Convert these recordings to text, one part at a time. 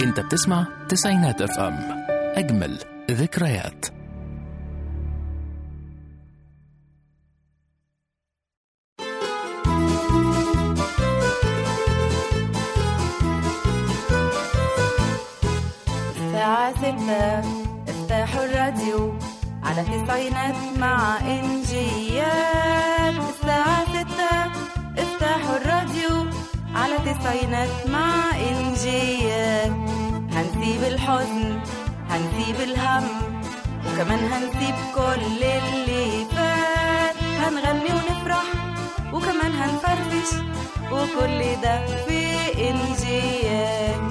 انت بتسمع تسعينات اف ام اجمل ذكريات الساعة ستة افتحوا الراديو على تسعينات مع إنجيات الساعة ستة افتحوا الراديو على تسعينات مع إنجيات هنسيب الحزن هنسيب الهم وكمان هنسيب كل اللي فات هنغني ونفرح وكمان هنفرفش وكل ده في إنجيات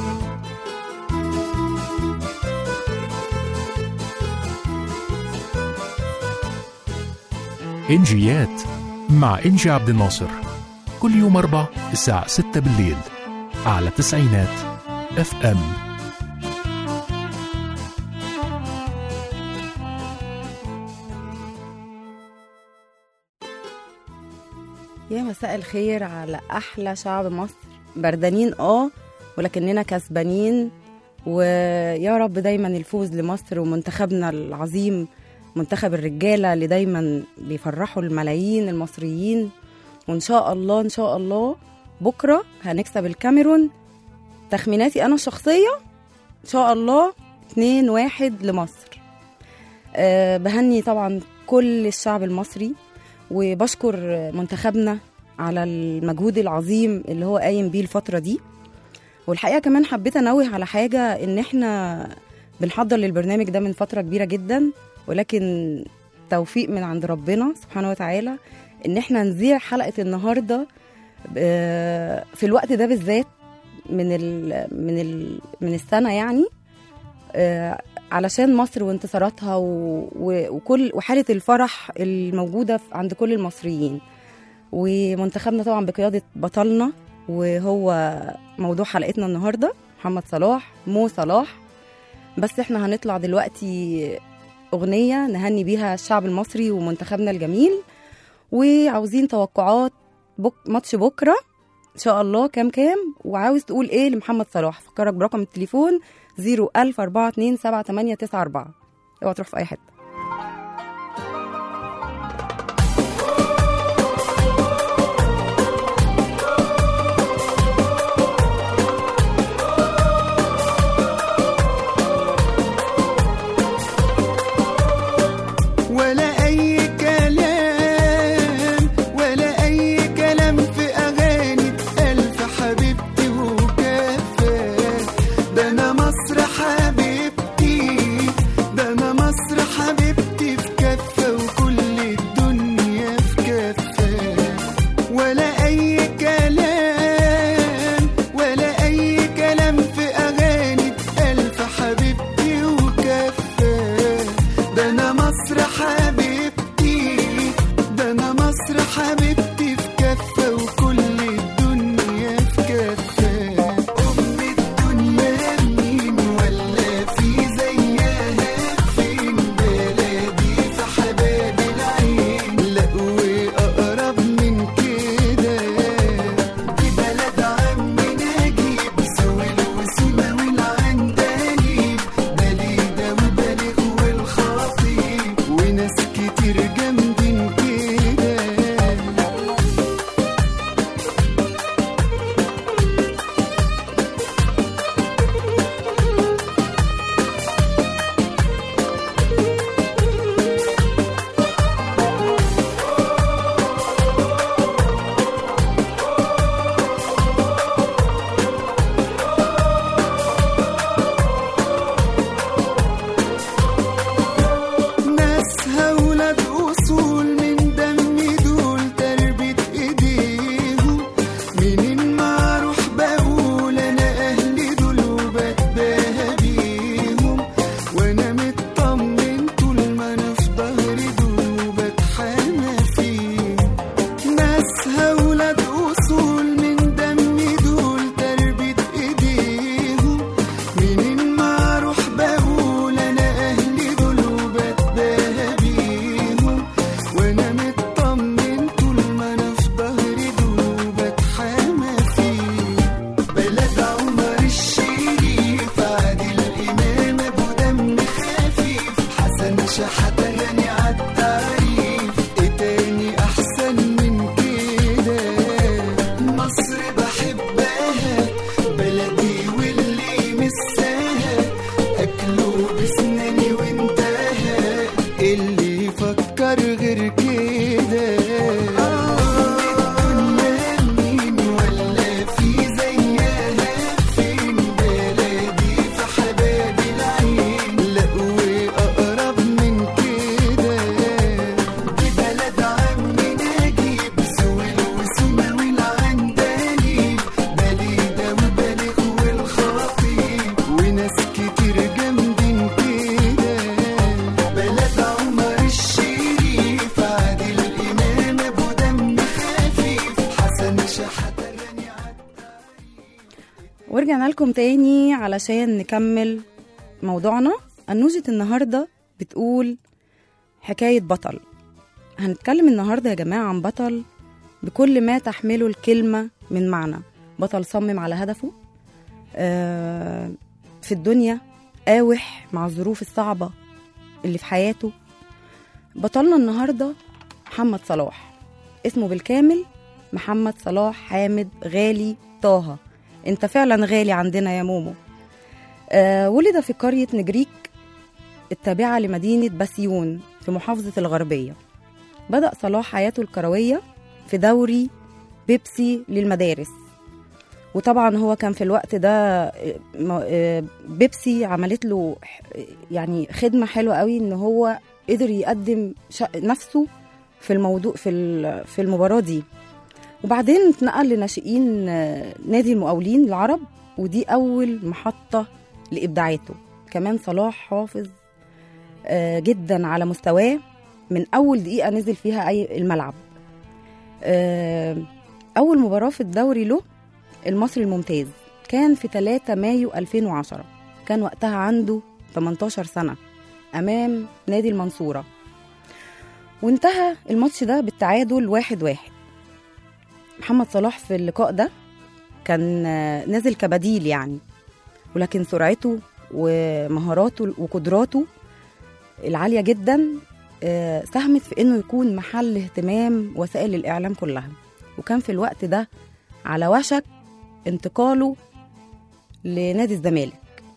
انجيات مع انجي عبد الناصر كل يوم اربع الساعة 6 بالليل على تسعينات اف ام يا مساء الخير على احلى شعب مصر بردانين اه ولكننا كسبانين ويا رب دايما الفوز لمصر ومنتخبنا العظيم منتخب الرجاله اللي دايما بيفرحوا الملايين المصريين وان شاء الله ان شاء الله بكره هنكسب الكاميرون تخميناتي انا الشخصيه ان شاء الله 2 واحد لمصر أه بهني طبعا كل الشعب المصري وبشكر منتخبنا على المجهود العظيم اللي هو قايم بيه الفترة دي والحقيقة كمان حبيت أنوه على حاجة إن إحنا بنحضر للبرنامج ده من فترة كبيرة جدا ولكن توفيق من عند ربنا سبحانه وتعالى إن إحنا نذيع حلقة النهاردة آه، في الوقت ده بالذات من ال من ال من السنة يعني آه، علشان مصر وانتصاراتها و... و... وكل وحالة الفرح الموجودة في- عند كل المصريين ومنتخبنا طبعا بقيادة بطلنا وهو موضوع حلقتنا النهاردة محمد صلاح مو صلاح بس احنا هنطلع دلوقتي أغنية نهني بيها الشعب المصري ومنتخبنا الجميل وعاوزين توقعات بك... ماتش بكرة إن شاء الله كام كام وعاوز تقول إيه لمحمد صلاح فكرك برقم التليفون 010427894 اوعى تروح في أي حتة ولا أي كلام ولا أي كلام في أغاني ألف حبيبتي وكفى ده أنا مصر حبيبتي ده أنا مصر حبيبتي في كفة وكل الدنيا في كفة ولا أي كلام ولا أي كلام في أغاني ألف حبيبتي وكفى ده أنا مصر حبيبتي ده أنا مصر حبيبتي في كفة وكل الدنيا في كفة أم الدنيا مين ولا في زيها فين بلادي في حباب العين لا وأقرب من كده ورجعنا لكم تاني علشان نكمل موضوعنا أنوجة النهاردة بتقول حكاية بطل هنتكلم النهاردة يا جماعة عن بطل بكل ما تحمله الكلمة من معنى بطل صمم على هدفه آه، في الدنيا قاوح مع الظروف الصعبة اللي في حياته بطلنا النهاردة محمد صلاح اسمه بالكامل محمد صلاح حامد غالي طه انت فعلا غالي عندنا يا مومو آه ولد في قرية نجريك التابعة لمدينة بسيون في محافظة الغربية بدأ صلاح حياته الكروية في دوري بيبسي للمدارس وطبعا هو كان في الوقت ده آه، م- آه، بيبسي عملت له ح- يعني خدمة حلوة قوي ان هو قدر يقدم ش- نفسه في الموضوع في ال- في المباراة دي وبعدين اتنقل لناشئين آه، نادي المقاولين العرب ودي أول محطة لإبداعاته كمان صلاح حافظ آه، جدا على مستواه من أول دقيقة نزل فيها أي الملعب آه، أول مباراة في الدوري له المصري الممتاز كان في 3 مايو 2010 كان وقتها عنده 18 سنة أمام نادي المنصورة وانتهى الماتش ده بالتعادل واحد واحد محمد صلاح في اللقاء ده كان آه، نازل كبديل يعني ولكن سرعته ومهاراته وقدراته العالية جدا آه، ساهمت في انه يكون محل اهتمام وسائل الاعلام كلها وكان في الوقت ده على وشك انتقاله لنادي الزمالك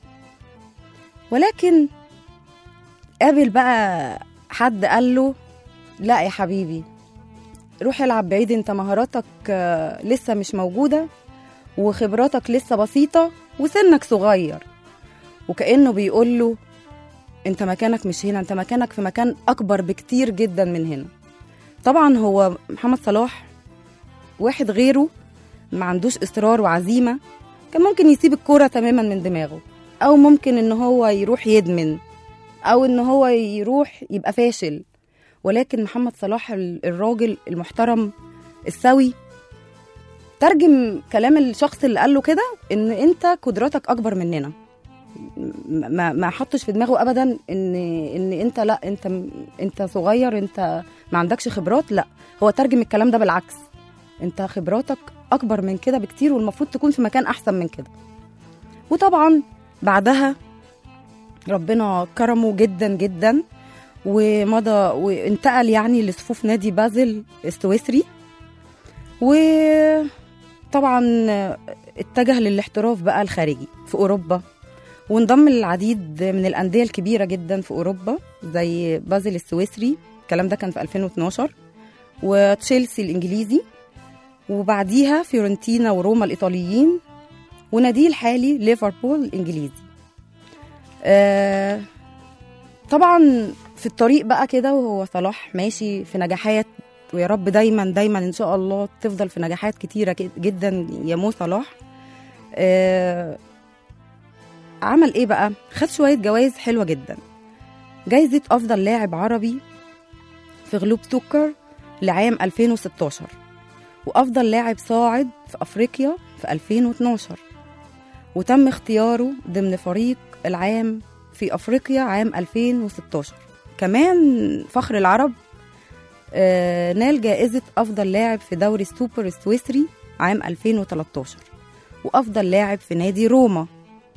ولكن قابل بقى حد قال له لا يا حبيبي روح العب بعيد انت مهاراتك آه، لسه مش موجودة وخبراتك لسه بسيطة وسنك صغير وكأنه بيقول له انت مكانك مش هنا انت مكانك في مكان اكبر بكتير جدا من هنا طبعا هو محمد صلاح واحد غيره ما عندوش اصرار وعزيمة كان ممكن يسيب الكورة تماما من دماغه او ممكن ان هو يروح يدمن او ان هو يروح يبقى فاشل ولكن محمد صلاح ال- الراجل المحترم السوي ترجم كلام الشخص اللي قال له كده ان انت قدراتك اكبر مننا م- ما ما حطش في دماغه ابدا ان ان انت لا انت م- انت صغير انت ما عندكش خبرات لا هو ترجم الكلام ده بالعكس انت خبراتك اكبر من كده بكتير والمفروض تكون في مكان احسن من كده وطبعا بعدها ربنا كرمه جدا جدا ومضى وانتقل يعني لصفوف نادي بازل السويسري وطبعا اتجه للاحتراف بقى الخارجي في اوروبا وانضم للعديد من الانديه الكبيره جدا في اوروبا زي بازل السويسري الكلام ده كان في 2012 وتشيلسي الانجليزي وبعديها فيورنتينا وروما الايطاليين وناديه الحالي ليفربول الانجليزي آه طبعا في الطريق بقى كده وهو صلاح ماشي في نجاحات ويا رب دايما دايما ان شاء الله تفضل في نجاحات كتيره كد- جدا يا مو صلاح آه عمل ايه بقى خد شويه جوائز حلوه جدا جايزه افضل لاعب عربي في غلوب سكر لعام 2016 وافضل لاعب صاعد في افريقيا في 2012 وتم اختياره ضمن فريق العام في افريقيا عام 2016 كمان فخر العرب آه، نال جائزة أفضل لاعب في دوري السوبر السويسري عام 2013 وأفضل لاعب في نادي روما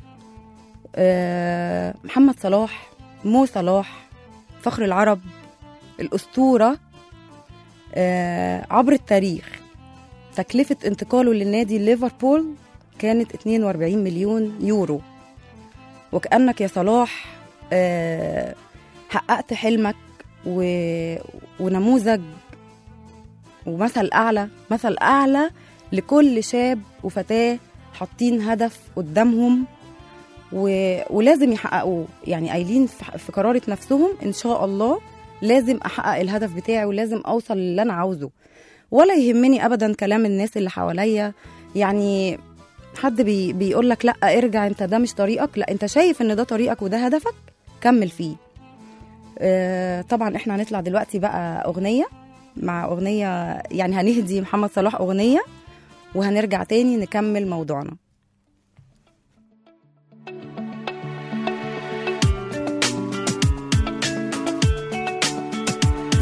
آه، محمد صلاح مو صلاح فخر العرب الأسطورة آه، عبر التاريخ تكلفة انتقاله للنادي ليفربول كانت 42 مليون يورو وكأنك يا صلاح آه، حققت حلمك و... ونموذج ومثل أعلى مثل أعلى لكل شاب وفتاة حاطين هدف قدامهم و... ولازم يحققوه يعني قايلين في... في قرارة نفسهم إن شاء الله لازم أحقق الهدف بتاعي ولازم أوصل للي أنا عاوزه ولا يهمني أبدا كلام الناس اللي حواليا يعني حد بي... بيقول لك لا ارجع انت ده مش طريقك لا انت شايف ان ده طريقك وده هدفك كمل فيه آه، طبعا احنا هنطلع دلوقتي بقى اغنيه مع اغنيه يعني هنهدي محمد صلاح اغنيه وهنرجع تاني نكمل موضوعنا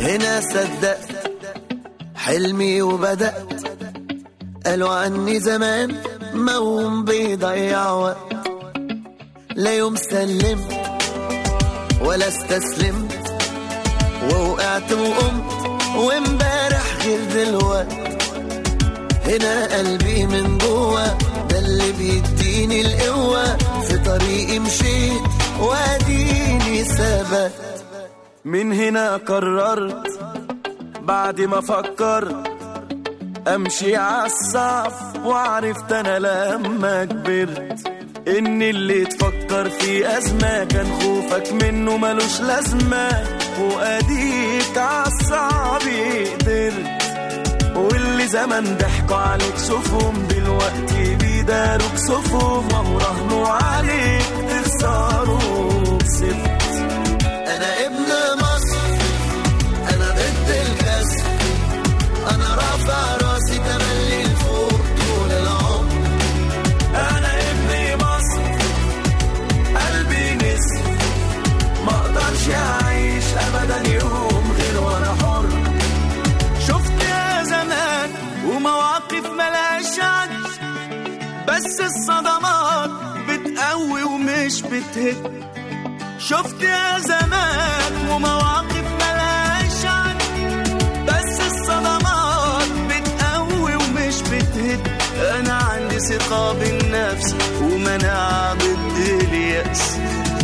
هنا صدقت حلمي وبدأت قالوا عني زمان موم بيضيع وقت لا يوم سلمت ولا استسلمت ووقعت وقمت وامبارح غير دلوقت هنا قلبي من جوه ده اللي بيديني القوة في طريقي مشيت واديني ثبت من هنا قررت بعد ما فكرت امشي عالصعب وعرفت انا لما كبرت ان اللي تفكر في ازمه كان خوفك منه ملوش لازمه واديك عالصعب قدرت واللي زمان ضحكوا عليك شوفهم دلوقتي بيداروك صفهم وهو راهنوا عليك تخسروا كسبت انا ابن مصر انا ضد الكسر انا رافع راسي تملي لفوق طول العمر انا ابن مصر قلبي نسر ما اقدرش اعيش ابدا يوم غير وانا حر شفت يا زمان ومواقف ملهاش عد بس الصدمات بتقوي ومش بتهد شفت يا زمان ومواقف ملهاش عد بس الصدمات بتقوي ومش بتهد انا عندي ثقة بالنفس ومناعة ضد اليأس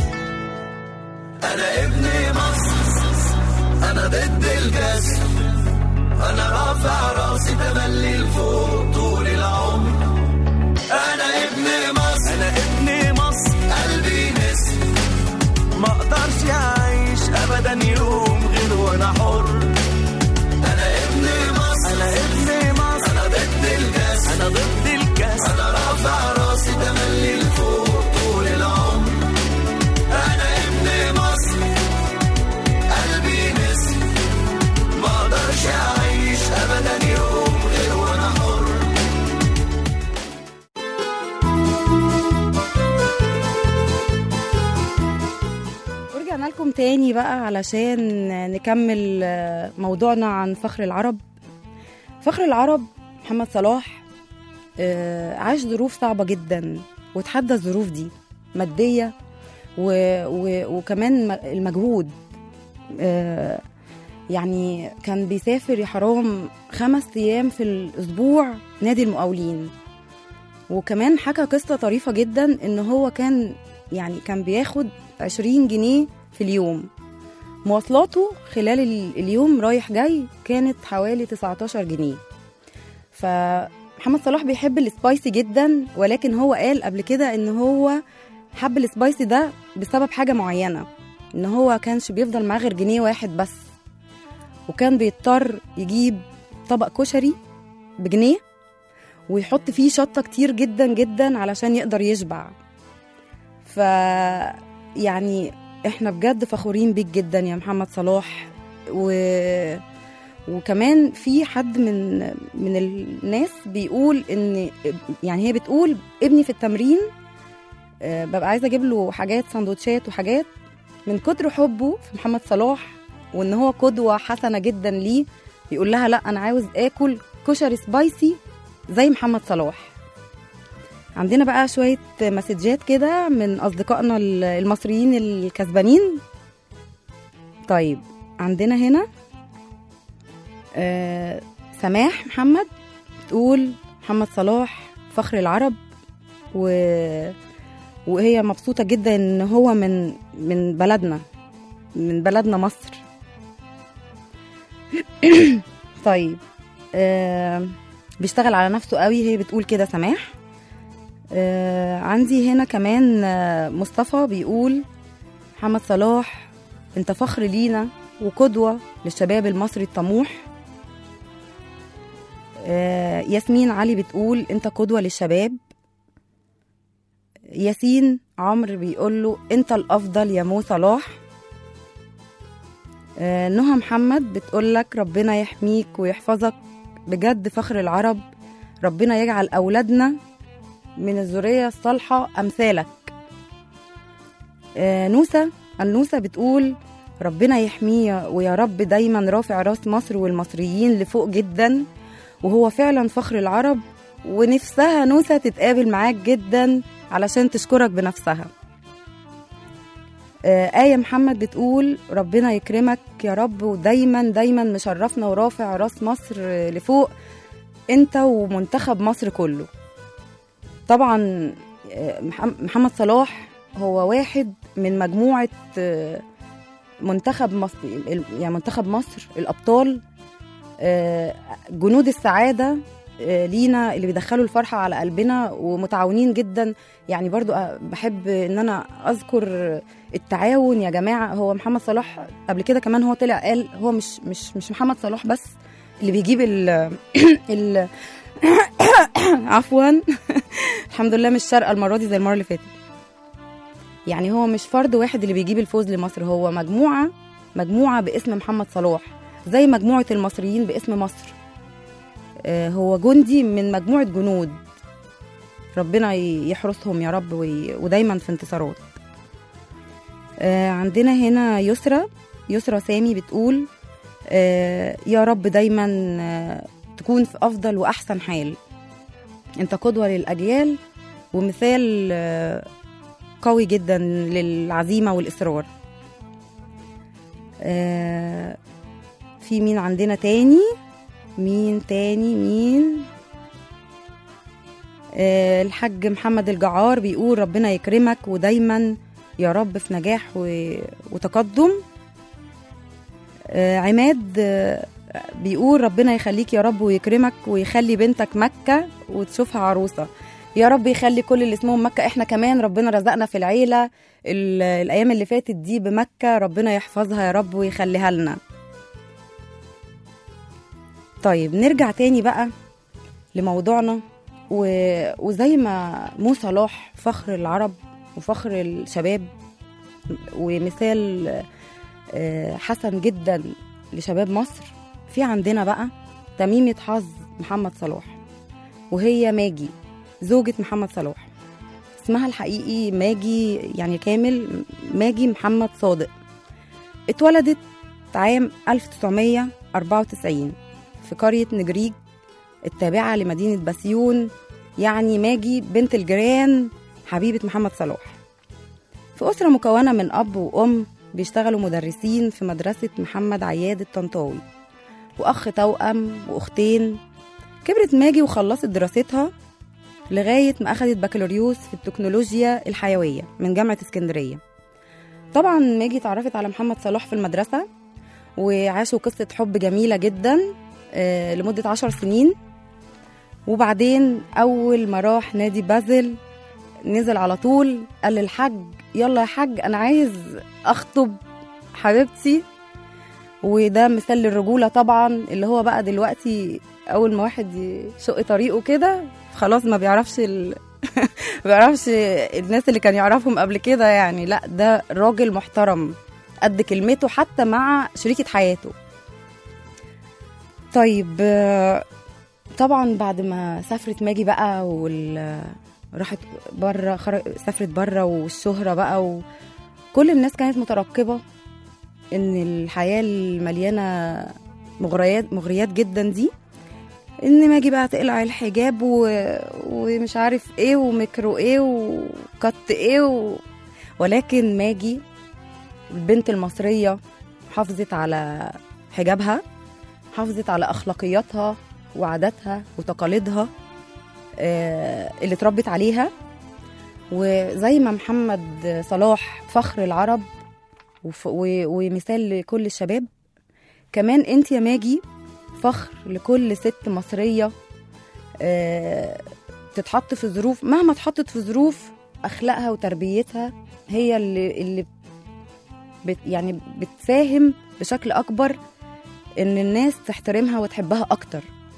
انا ابن مصر انا ضد الكسر انا رافع راسي تملي لفوق طول العمر انا ابن مصر انا ابن مصر قلبي نسر ما اقدرش اعيش ابدا يوم غير وانا حر انا ابن مصر انا ابن مصر انا ضد الكاس انا ضد الكاس انا رافع راسي تملي لفوق طول العمر انا ابن مصر قلبي نسر ما اقدرش اعيش ابدا يوم غير وانا حر ورجعنا لكم تاني بقى علشان نكمل آه، موضوعنا عن فخر العرب فخر العرب محمد صلاح آه، عاش ظروف صعبة جدا وتحدى الظروف دي مادية و... و... وكمان م- المجهود آه، يعني كان بيسافر يا حرام خمس أيام في الأسبوع نادي المقاولين وكمان حكى قصة طريفة جدا إن هو كان يعني كان بياخد 20 جنيه في اليوم مواصلاته خلال ال- اليوم رايح جاي كانت حوالي 19 جنيه فمحمد صلاح بيحب السبايسي جدا ولكن هو قال قبل كده ان هو حب السبايسي ده بسبب حاجة معينة ان هو كانش بيفضل معاه غير جنيه واحد بس وكان بيضطر يجيب طبق كشري بجنيه ويحط فيه شطة كتير جدا جدا علشان يقدر يشبع ف يعني احنا بجد فخورين بيك جدا يا محمد صلاح و... وكمان في حد من من الناس بيقول ان يعني هي بتقول ابني في التمرين آه، ببقى عايزه اجيب له حاجات سندوتشات وحاجات من كتر حبه في محمد صلاح وان هو قدوه حسنه جدا ليه بيقول لها لا انا عاوز اكل كشري سبايسي زي محمد صلاح عندنا بقى شوية مسجات كده من أصدقائنا ال- المصريين الكسبانين طيب عندنا هنا آه سماح محمد بتقول محمد صلاح فخر العرب و... وهي مبسوطة جدا إن هو من من بلدنا من بلدنا مصر طيب آه بيشتغل على نفسه قوي هي بتقول كده سماح آه عندي هنا كمان آه مصطفى بيقول محمد صلاح انت فخر لينا وقدوة للشباب المصري الطموح آه ياسمين علي بتقول انت قدوة للشباب ياسين عمرو بيقول له انت الافضل يا مو صلاح آه نهى محمد بتقول لك ربنا يحميك ويحفظك بجد فخر العرب ربنا يجعل اولادنا من الذرية الصالحة أمثالك آه نوسة النوسة بتقول ربنا يحميه ويا رب دايما رافع راس مصر والمصريين لفوق جدا وهو فعلا فخر العرب ونفسها نوسة تتقابل معاك جدا علشان تشكرك بنفسها آه، آية محمد بتقول ربنا يكرمك يا رب ودايما دايما مشرفنا ورافع راس مصر آه، لفوق انت ومنتخب مصر كله طبعا آه، محم- محمد صلاح هو واحد من مجموعة آه، منتخب مصر يعني منتخب مصر الأبطال آه، جنود السعادة آه، لينا اللي بيدخلوا الفرحة على قلبنا ومتعاونين جدا يعني برضو آه، بحب ان انا اذكر التعاون يا جماعة هو محمد صلاح قبل كده كمان هو طلع قال هو مش مش مش محمد صلاح بس اللي بيجيب ال ال عفوا الحمد لله مش شارقة المرة دي زي المرة اللي فاتت يعني هو مش فرد واحد اللي بيجيب الفوز لمصر هو مجموعة مجموعة باسم محمد صلاح زي مجموعة المصريين باسم مصر آه، هو جندي من مجموعة جنود ربنا ي- يحرسهم يا رب وي- ودايما في انتصارات آه، عندنا هنا يسرى يسرى سامي بتقول آه، يا رب دايما آه، تكون في أفضل وأحسن حال أنت قدوة للأجيال ومثال آه، قوي جدا للعزيمة والإصرار آه، في مين عندنا تاني مين تاني مين آه، الحاج محمد الجعار بيقول ربنا يكرمك ودايما يا رب في نجاح و... وتقدم آه، عماد آه، بيقول ربنا يخليك يا رب ويكرمك ويخلي بنتك مكة وتشوفها عروسة يا رب يخلي كل اللي اسمهم مكة احنا كمان ربنا رزقنا في العيلة ال- الأيام اللي فاتت دي بمكة ربنا يحفظها يا رب ويخليها لنا طيب نرجع تاني بقى لموضوعنا و... وزي ما مو صلاح فخر العرب وفخر الشباب ومثال آه، حسن جدا لشباب مصر في عندنا بقى تميمة حظ محمد صلاح وهي ماجي زوجة محمد صلاح اسمها الحقيقي ماجي يعني كامل ماجي محمد صادق اتولدت عام 1994 في قرية نجريج التابعة لمدينة بسيون يعني ماجي بنت الجيران حبيبة محمد صلاح في أسرة مكونة من أب وأم بيشتغلوا مدرسين في مدرسة محمد عياد الطنطاوي وأخ توأم وأختين كبرت ماجي وخلصت دراستها لغاية ما أخدت بكالوريوس في التكنولوجيا الحيوية من جامعة اسكندرية طبعا ماجي اتعرفت على محمد صلاح في المدرسة وعاشوا قصة حب جميلة جدا آه، لمدة عشر سنين وبعدين أول ما راح نادي بازل نزل على طول قال للحاج يلا يا حاج أنا عايز أخطب حبيبتي وده مثال للرجولة طبعا اللي هو بقى دلوقتي أول ما واحد يشق طريقه كده خلاص ما بيعرفش ال... ما بيعرفش الناس اللي كان يعرفهم قبل كده يعني لا ده راجل محترم قد كلمته حتى مع شريكة حياته طيب آه، طبعا بعد ما سافرت ماجي بقى وال راحت بره خرج... سافرت بره والشهرة بقى وكل الناس كانت مترقبة ان الحياة المليانة مغريات مغريات جدا دي ان ماجي بقى تقلع الحجاب و... ومش عارف ايه وميكرو ايه وكت ايه و... ولكن ماجي البنت المصرية حافظت على حجابها حافظت على أخلاقياتها وعاداتها وتقاليدها آه، اللي اتربت عليها وزي ما محمد صلاح فخر العرب وف- و- ومثال لكل الشباب كمان انت يا ماجي فخر لكل ست مصرية آه، تتحط في ظروف مهما اتحطت في ظروف أخلاقها وتربيتها هي اللي, اللي بت يعني بتساهم بشكل أكبر إن الناس تحترمها وتحبها أكتر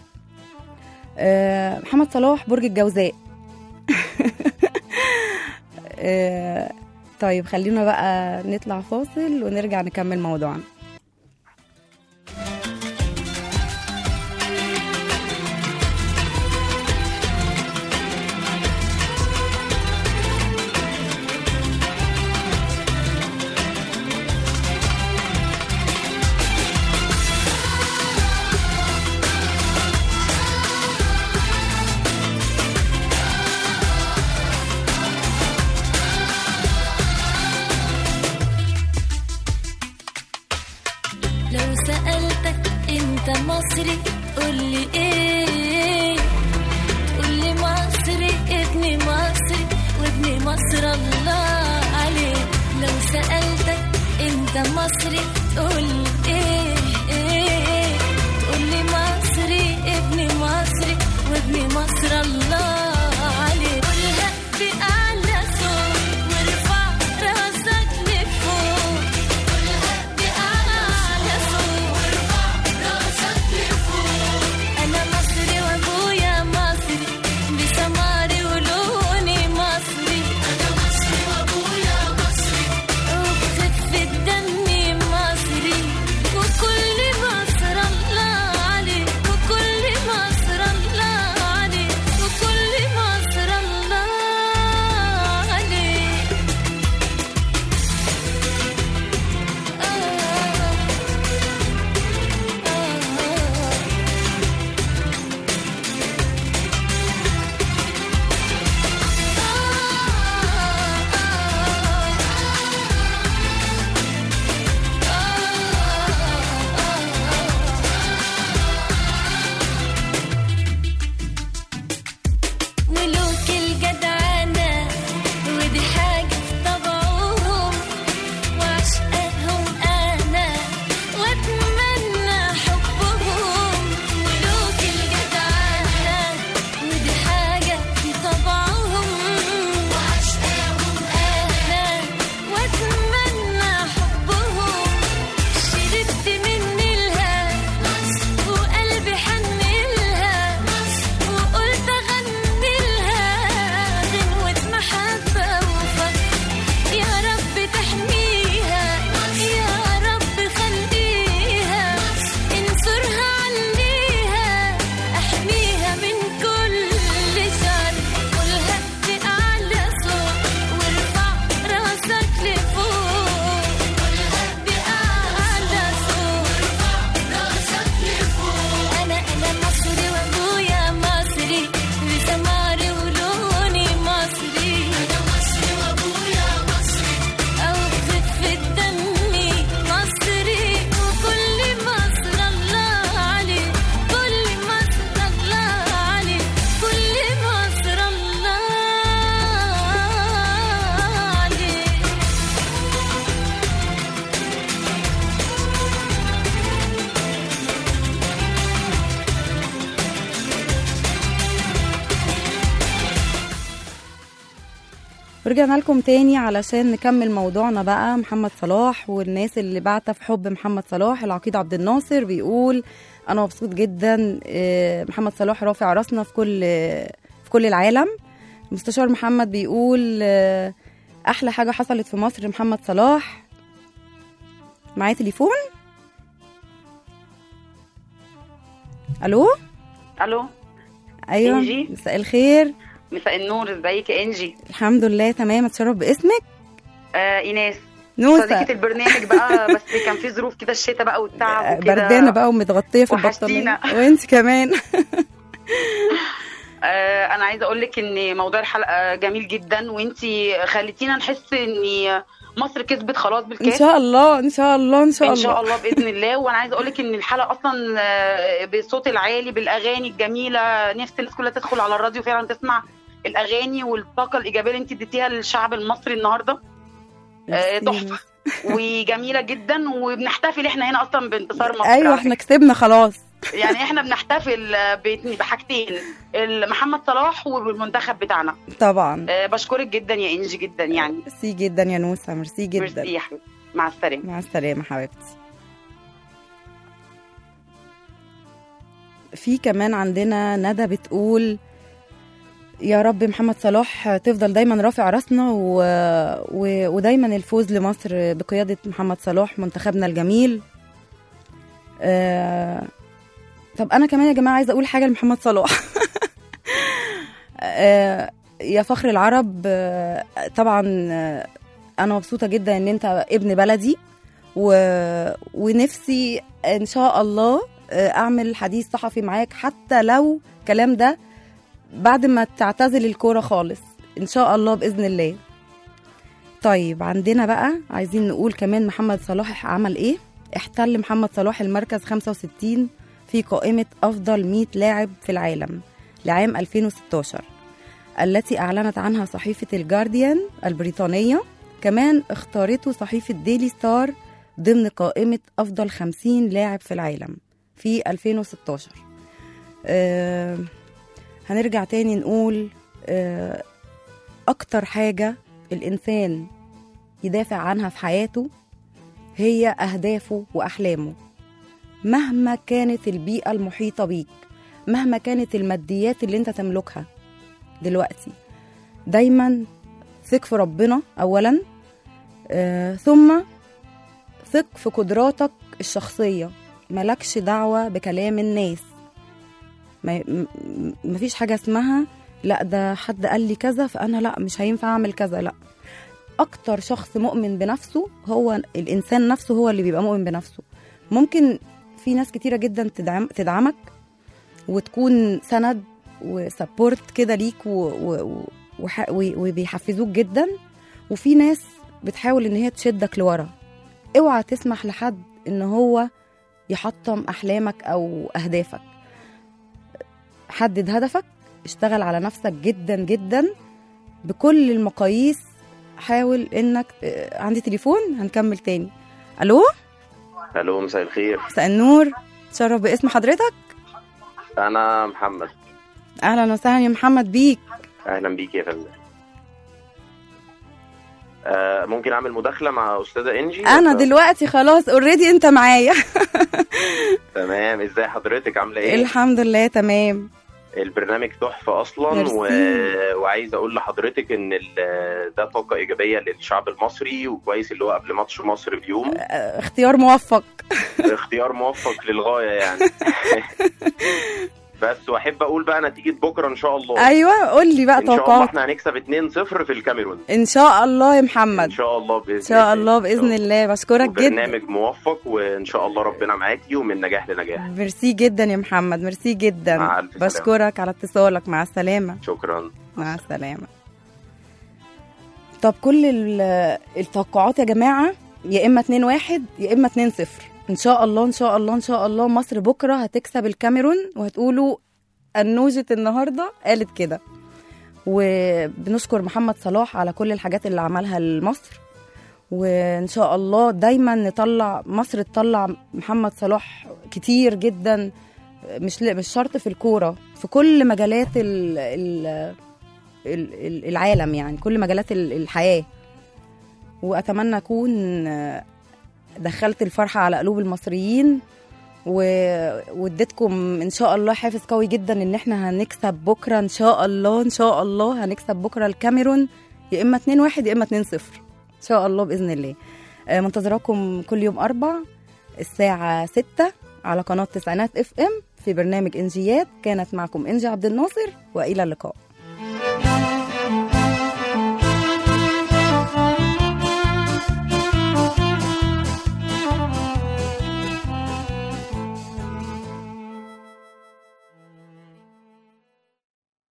آه، محمد صلاح برج الجوزاء آه، طيب خلينا بقى نطلع فاصل ونرجع نكمل موضوعنا مصري قولي ايه قولي مصري ابني مصري وابني مصر الله عليه لو سألتك انت مصري تقولي ايه ايه تقولي مصري ابني مصري وابني مصر الله عليه قولها بأعلى صوت وارفع راسك لفوق قولها بأعلى صوت وارفع راسك لفوق أنا مصري وأبويا مصري بسماري ولوني مصري أنا مصري وأبويا مصري وبخفة دمي مصري وكل مصر الله عليه وكل مصر الله عليه وكل مصر الله عليه آه آه ملوك الجدعنة ودي حاجة في طبعهم وعشقهم أنا وأتمنى حبهم ملوك الجدعنة ودي حاجة في طبعهم وعشقهم أنا وأتمنى حبهم شربت من الها وقلبي حن لها وقلت أغني لها غنوة محبة وفرح يا رب تحميها يا رب خليها انصرها عليها احميها من كل شر قولها بأعلى صوت وارفع راسك لفوق قولها بأعلى صوت وارفع راسك لفوق أنا أنا مصري وأبويا مصري بسماري ولوني مصري أنا مصري وأبويا مصري أو خفة دمي مصري وكل مصر الله عليه كل مصر الله عليه كل مصر الله عليه ورجعنا لكم تاني علشان نكمل موضوعنا بقى محمد صلاح والناس اللي بعتة في حب محمد صلاح العقيد عبد الناصر بيقول انا مبسوط جدا آه، محمد صلاح رافع راسنا في كل في كل العالم المستشار محمد بيقول آه، احلى حاجه حصلت في مصر محمد صلاح معايا تليفون الو الو ايوه إنجي؟ مساء الخير مساء النور ازيك يا انجي الحمد لله تمام اتشرف باسمك آه ايناس نوسة صديقة البرنامج بقى بس كان في ظروف كده الشتاء بقى والتعب وكده بردانه بقى ومتغطيه في البطانيه وحشتينا. وانت كمان آه انا عايزه اقول لك ان موضوع الحلقه جميل جدا وانتي خليتينا نحس ان مصر كسبت خلاص ان بالكاس شاء الله ان شاء الله ان شاء ان الله شاء الله باذن الله وانا عايزه اقول لك ان الحلقه اصلا آه، بالصوت العالي بالاغاني الجميله نفس الناس كلها تدخل على الراديو فعلا تسمع الاغاني والطاقه الايجابيه اللي انت اديتيها للشعب المصري النهارده آه، ميرسي. تحفه وجميله جدا وبنحتفل احنا هنا اصلا بانتصار مصر ايوه على احنا كسبنا خلاص فكرة. يعني احنا بنحتفل آه، باتنين- بحاجتين محمد صلاح والمنتخب بتاعنا طبعا آه، بشكرك جدا يا انجي جدا يعني ميرسي جدا يا نوسه ميرسي ميرسي جدا يا حبيبتي مع السلامه مع السلامه حبيبتي في كمان عندنا ندى بتقول يا رب محمد صلاح تفضل دايما رافع راسنا و... و... ودايما الفوز لمصر بقيادة محمد صلاح منتخبنا الجميل آه... طب أنا كمان يا جماعة عايزة أقول حاجة لمحمد صلاح آه... يا فخر العرب آه... طبعا آه... أنا مبسوطة جدا إن أنت ابن بلدي و... ونفسي إن شاء الله آه، أعمل حديث صحفي معاك حتى لو الكلام ده بعد ما تعتزل الكورة خالص إن شاء الله بإذن الله طيب عندنا بقى عايزين نقول كمان محمد صلاح عمل إيه احتل محمد صلاح المركز 65 في في قائمة أفضل 100 لاعب في العالم لعام 2016 التي أعلنت عنها صحيفة الجارديان البريطانية كمان اختارته صحيفة ديلي ستار ضمن قائمة أفضل 50 لاعب في العالم في 2016 آه هنرجع تاني نقول آه أكتر حاجة الإنسان يدافع عنها في حياته هي أهدافه وأحلامه مهما كانت البيئة المحيطة بيك مهما كانت الماديات اللي انت تملكها دلوقتي دايما ثق في ربنا أولا آه ثم ثق في قدراتك الشخصية ملكش دعوة بكلام الناس ما م- م- مفيش حاجة اسمها لا ده حد قال لي كذا فأنا لا مش هينفع أعمل كذا لا أكتر شخص مؤمن بنفسه هو الإنسان نفسه هو اللي بيبقى مؤمن بنفسه ممكن في ناس كتيرة جدا تدعم تدعمك وتكون سند وسبورت كده ليك و... و... وح... و... وبيحفزوك جدا وفي ناس بتحاول ان هي تشدك لورا اوعى تسمح لحد ان هو يحطم احلامك او اهدافك حدد هدفك اشتغل على نفسك جدا جدا بكل المقاييس حاول انك اه، عندي تليفون هنكمل تاني الو الو مساء الخير مساء النور تشرف باسم حضرتك انا محمد اهلا وسهلا يا محمد بيك اهلا بيك يا فندم آه ممكن اعمل مداخله مع استاذه انجي انا ولا- دلوقتي خلاص اوريدي انت معايا تمام ازاي حضرتك عامله ايه الحمد لله تمام البرنامج تحفه اصلا و... ميرسي. وعايز اقول لحضرتك ان ال... ده طاقه ايجابيه للشعب المصري وكويس اللي هو قبل ماتش مصر بيوم اه، اختيار موفق اختيار موفق للغايه يعني بس واحب اقول بقى نتيجه بكره ان شاء الله ايوه قول لي بقى ان شاء الله توقعات احنا هنكسب 2-0 في الكاميرون ان شاء الله يا ان محمد شاء الله باذن ان شاء الله باذن الله بشكرك جدا برنامج موفق وان شاء الله ربنا معاكي ومن نجاح لنجاح ميرسي جدا يا محمد ميرسي جدا مع ألف سلامة. بشكرك على اتصالك مع السلامه شكرا مع السلامة طب كل ال- التوقعات يا جماعة يا إما 2 1 يا إما 2 0 إن شاء الله إن شاء الله إن شاء الله مصر بكرة هتكسب الكاميرون وهتقولوا النوجة النهاردة قالت كده وبنشكر محمد صلاح على كل الحاجات اللي عملها لمصر وإن شاء الله دايما نطلع مصر تطلع محمد صلاح كتير جدا مش مش شرط في الكورة في كل مجالات ال ال ال- ال- العالم يعني كل مجالات ال- الحياة وأتمنى أكون آه، دخلت الفرحة على قلوب المصريين و- واديتكم إن شاء الله حافز قوي جدا إن إحنا هنكسب بكرة إن شاء الله إن شاء الله هنكسب بكرة الكاميرون يا إما 2 1 يا إما 2 0 إن شاء الله بإذن الله آه، منتظراكم كل يوم أربع الساعة 6 على قناة تسعينات اف ام في برنامج انجيات كانت معكم انجي عبد الناصر والى اللقاء